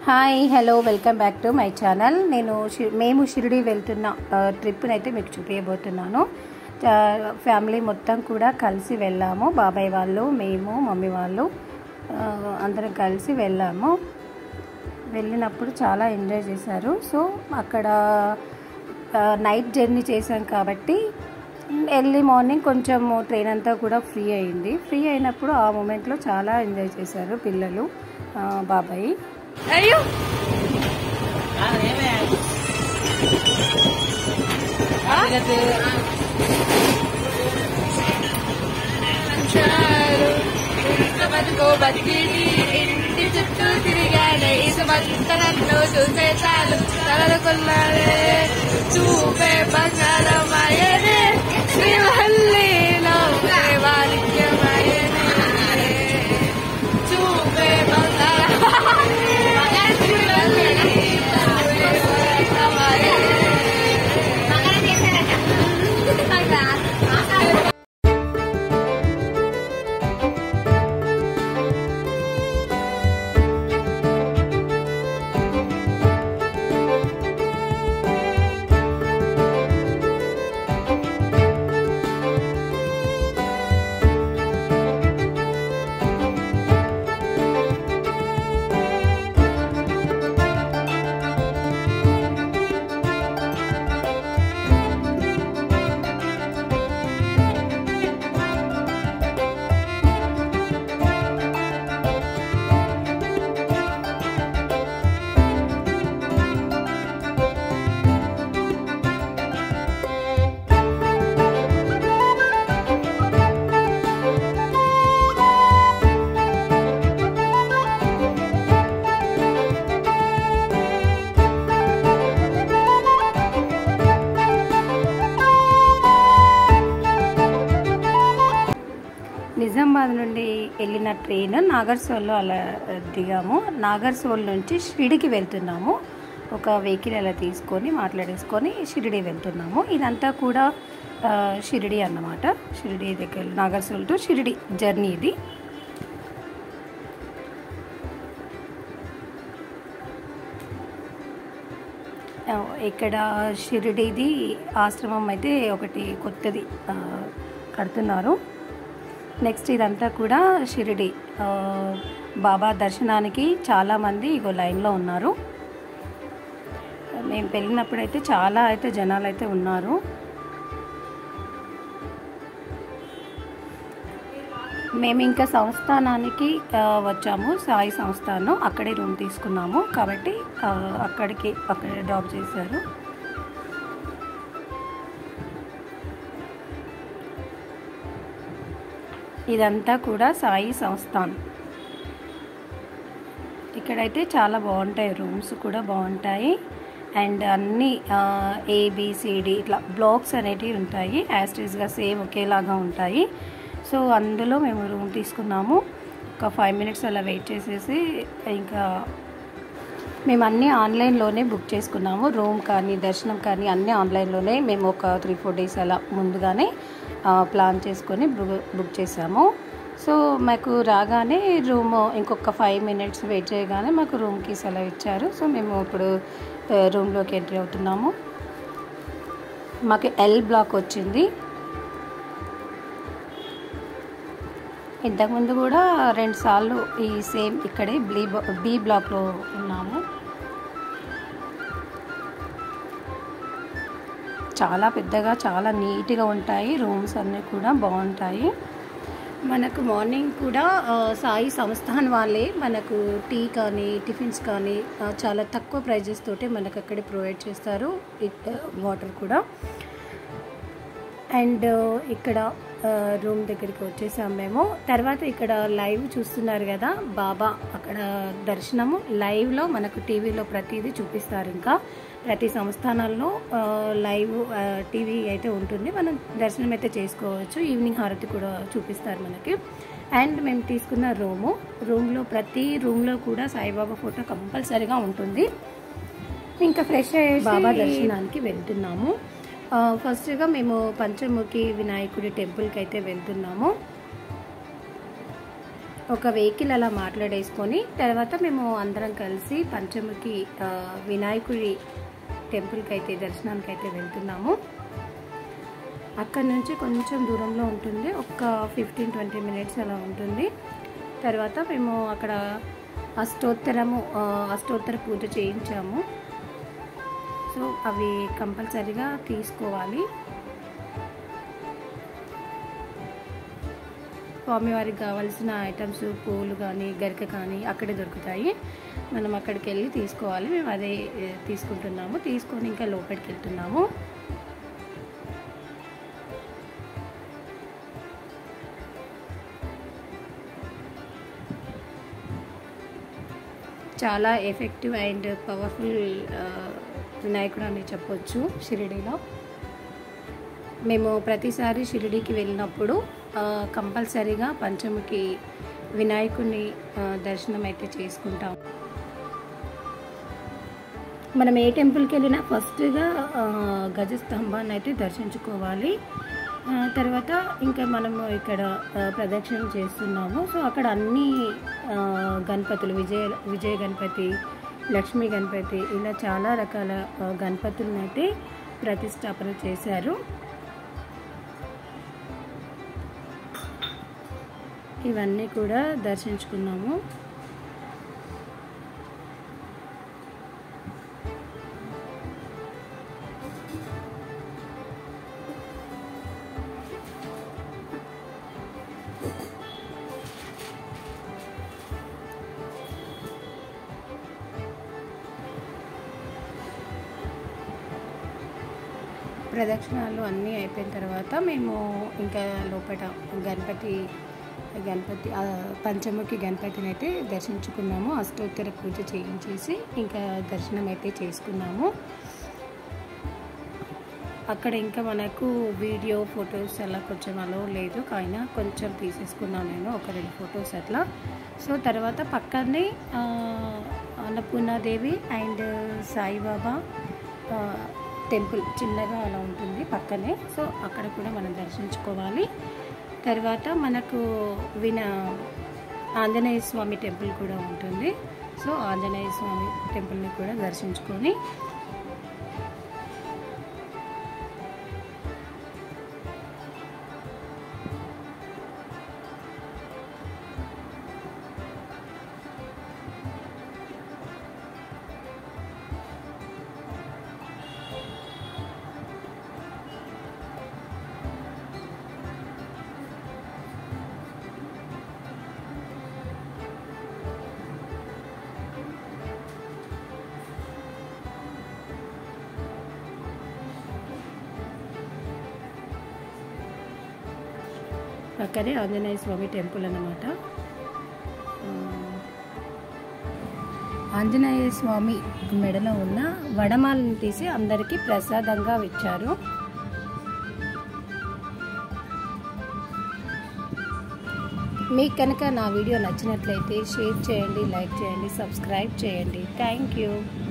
hi hello welcome back to my channel నేను షి- మేము షిరిడి వెళ్తున్న ఆ, ట్రిప్ని అయితే మీకు చూపించబోతున్నాను ఆ, ఫ్యామిలీ మొత్తం కూడా కలిసి వెళ్ళాము బాబాయ్ వాళ్ళు మేము మమ్మీ వాళ్ళు ఆ, అందరం కలిసి వెళ్ళాము వెళ్ళినప్పుడు చాలా ఎంజాయ్ చేశారు సో అక్కడ ఆ, నైట్ జర్నీ చేశాం కాబట్టి ఎర్లీ మార్నింగ్ కొంచెం ట్రైన్ అంతా కూడా ఫ్రీ అయింది ఫ్రీ అయినప్పుడు ఆ మూమెంట్లో చాలా ఎంజాయ్ చేశారు పిల్లలు ఆ, బాబాయ్ అయ్యో బతుకో బతికిని ఇంటి చుట్టూ తిరిగానే ఇసుమంతరంలో చూసే చాలు తలలు కొన్నాడే చూపే బంగారం అయ్యనే శ్రీవల్లిలో వారిక్యమయ్యనే చూపే బంగారం నిజామాబాద్ నుండి వెళ్ళిన ట్రైన్ నాగర్సోల్లో అలా దిగాము నాగర్సోల్ నుంచి షిరిడికి వెళ్తున్నాము ఒక వెహికల్ అలా తీసుకొని మాట్లాడేసుకొని షిరిడి వెళ్తున్నాము ఇదంతా కూడా ఆ, షిరిడి అన్నమాట షిరిడి దగ్గర నాగర్సోల్ టు షిరిడి జర్నీ ఇది ఆ, ఇక్కడ షిరిడిది ఆశ్రమం అయితే ఒకటి కొత్తది ఆ, కడుతున్నారు నెక్స్ట్ ఇదంతా కూడా షిరిడి ఆ, బాబా దర్శనానికి చాలామంది ఇగో లైన్లో ఉన్నారు మేము వెళ్ళినప్పుడు అయితే చాలా అయితే జనాలు అయితే ఉన్నారు మేము ఇంకా సంస్థానానికి ఆ, వచ్చాము సాయి సంస్థానం అక్కడే రూమ్ తీసుకున్నాము కాబట్టి ఆ, అక్కడికి అక్కడే డ్రాప్ చేశారు ఇదంతా కూడా సాయి సంస్థాన్ ఇక్కడైతే చాలా బాగుంటాయి రూమ్స్ కూడా బాగుంటాయి అండ్ అన్ని ఏబిసిడి ఇట్లా బ్లాక్స్ అనేటివి ఉంటాయి యాస్టీస్గా సేమ్ ఒకేలాగా ఉంటాయి సో అందులో మేము రూమ్ తీసుకున్నాము ఒక ఫైవ్ మినిట్స్ అలా వెయిట్ చేసేసి ఇంకా మేము అన్నీ ఆన్లైన్లోనే బుక్ చేసుకున్నాము రూమ్ కానీ దర్శనం కానీ అన్నీ ఆన్లైన్లోనే మేము ఒక త్రీ ఫోర్ డేస్ అలా ముందుగానే ఆ, ప్లాన్ చేసుకొని బు- బుక్ చేసాము సో మాకు రాగానే రూమ్ ఇంకొక ఫైవ్ మినిట్స్ వెయిట్ చేయగానే మాకు రూమ్కి సెలవు ఇచ్చారు సో మేము ఇప్పుడు ఆ, రూమ్లోకి ఎంట్రీ అవుతున్నాము మాకు ఎల్ బ్లాక్ వచ్చింది ఇంతకుముందు కూడా రెండు సార్లు ఈ సేమ్ ఇక్కడే బ్లీ బి బ్లాక్లో ఉన్నాము చాలా పెద్దగా చాలా నీట్గా ఉంటాయి రూమ్స్ అన్నీ కూడా బాగుంటాయి మనకు మార్నింగ్ కూడా ఆ, సాయి సంస్థాన్ వాళ్ళే మనకు టీ కానీ టిఫిన్స్ కానీ ఆ, చాలా తక్కువ ప్రైజెస్ తోటే మనకు అక్కడే ప్రొవైడ్ చేస్తారు వాటర్ కూడా అండ్ ఇక్కడ రూమ్ దగ్గరికి వచ్చేసాం మేము తర్వాత ఇక్కడ లైవ్ చూస్తున్నారు కదా బాబా అక్కడ దర్శనము లైవ్లో మనకు టీవీలో ప్రతిదీ చూపిస్తారు ఇంకా ప్రతి సంస్థానాల్లో ఆ, లైవ్ ఆ, టీవీ అయితే ఉంటుంది మనం దర్శనం అయితే చేసుకోవచ్చు ఈవినింగ్ హారతి కూడా చూపిస్తారు మనకి అండ్ మేము తీసుకున్న రూము రూమ్లో ప్రతి రూమ్లో కూడా సాయిబాబా ఫోటో కంపల్సరీగా ఉంటుంది ఇంకా ఫ్రెష్ అయ్యి బాబా దర్శనానికి వెళ్తున్నాము ఆ, ఫస్ట్గా మేము పంచముఖి వినాయకుడి టెంపుల్కి అయితే వెళ్తున్నాము ఒక వెహికల్ అలా మాట్లాడేసుకొని తర్వాత మేము అందరం కలిసి పంచముఖి ఆ, వినాయకుడి టెంపుల్కి అయితే దర్శనానికి అయితే వెళ్తున్నాము అక్కడ నుంచి కొంచెం దూరంలో ఉంటుంది ఒక ఫిఫ్టీన్ ట్వంటీ మినిట్స్ అలా ఉంటుంది తర్వాత మేము అక్కడ అష్టోత్తరము ఆ, అష్టోత్తర పూజ చేయించాము సో అవి కంపల్సరీగా తీసుకోవాలి స్వామివారికి కావాల్సిన ఐటమ్స్ పూలు కానీ గరిక కానీ అక్కడే దొరుకుతాయి మనం అక్కడికి వెళ్ళి తీసుకోవాలి మేము అదే ఏ, తీసుకుంటున్నాము తీసుకొని ఇంకా లోపలికి వెళ్తున్నాము చాలా ఎఫెక్టివ్ అండ్ పవర్ఫుల్ వినాయకుడు అని చెప్పొచ్చు షిరిడీలో మేము ప్రతిసారి షిరిడీకి వెళ్ళినప్పుడు ఆ, కంపల్సరీగా పంచముఖి వినాయకుడిని ఆ, దర్శనం అయితే చేసుకుంటాం మనం ఏ టెంపుల్కి వెళ్ళినా ఫస్ట్గా ఆ, గజస్తంభాన్ని అయితే దర్శించుకోవాలి ఆ, తర్వాత ఇంకా మనము ఇక్కడ ఆ, ప్రదక్షిణ చేస్తున్నాము సో అక్కడ అన్ని ఆ, గణపతులు విజయ విజయ గణపతి లక్ష్మీ గణపతి ఇలా చాలా రకాల ఆ, గణపతులను అయితే ప్రతిష్టాపన చేశారు ఇవన్నీ కూడా దర్శించుకున్నాము ప్రదక్షిణాలు అన్నీ అయిపోయిన తర్వాత మేము ఇంకా లోపల గణపతి గణపతి ఆ, పంచముఖి గణపతిని అయితే దర్శించుకున్నాము అష్టోత్తర పూజ చేయించేసి ఇంకా దర్శనం అయితే చేసుకున్నాము అక్కడ ఇంకా మనకు వీడియో ఫొటోస్ అలా కొంచెం అలో లేదు కానీ కొంచెం తీసేసుకున్నాను నేను ఒక రెండు ఫొటోస్ అట్లా సో తర్వాత పక్కనే ఆ, అన్నపూర్ణాదేవి అండ్ సాయిబాబా ఆ, టెంపుల్ చిన్నగా అలా ఉంటుంది పక్కనే సో అక్కడ కూడా మనం దర్శించుకోవాలి తర్వాత మనకు విన ఆంజనేయ స్వామి టెంపుల్ కూడా ఉంటుంది సో ఆంజనేయ స్వామి టెంపుల్ని కూడా దర్శించుకొని పక్కనే ఆంజనేయ స్వామి టెంపుల్ అన్నమాట ఆ, ఆంజనేయ స్వామి మెడలో ఉన్న వడమాలను తీసి అందరికీ ప్రసాదంగా ఇచ్చారు మీకు కనుక నా వీడియో నచ్చినట్లయితే షేర్ చేయండి లైక్ చేయండి సబ్స్క్రైబ్ చేయండి థ్యాంక్ యూ